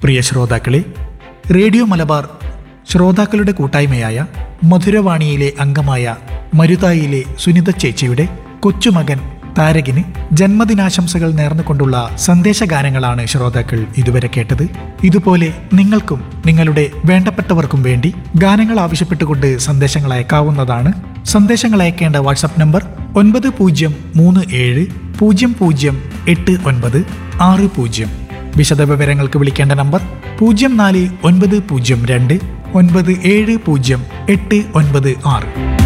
പ്രിയ ശ്രോതാക്കളെ റേഡിയോ മലബാർ ശ്രോതാക്കളുടെ കൂട്ടായ്മയായ മധുരവാണിയിലെ അംഗമായ മരുതായിലെ സുനിത ചേച്ചിയുടെ കൊച്ചുമകൻ താരകിന് ജന്മദിനാശംസകൾ നേർന്നുകൊണ്ടുള്ള സന്ദേശഗാനങ്ങളാണ് ശ്രോതാക്കൾ ഇതുവരെ കേട്ടത് ഇതുപോലെ നിങ്ങൾക്കും നിങ്ങളുടെ വേണ്ടപ്പെട്ടവർക്കും വേണ്ടി ഗാനങ്ങൾ ആവശ്യപ്പെട്ടുകൊണ്ട് സന്ദേശങ്ങൾ അയക്കാവുന്നതാണ് സന്ദേശങ്ങൾ അയക്കേണ്ട വാട്സപ്പ് നമ്പർ ഒൻപത് പൂജ്യം മൂന്ന് ഏഴ് പൂജ്യം പൂജ്യം എട്ട് ഒൻപത് ആറ് പൂജ്യം വിശദവിവരങ്ങൾക്ക് വിളിക്കേണ്ട നമ്പർ പൂജ്യം നാല് ഒൻപത് പൂജ്യം രണ്ട് ഒൻപത് ഏഴ് പൂജ്യം എട്ട് ഒൻപത് ആറ്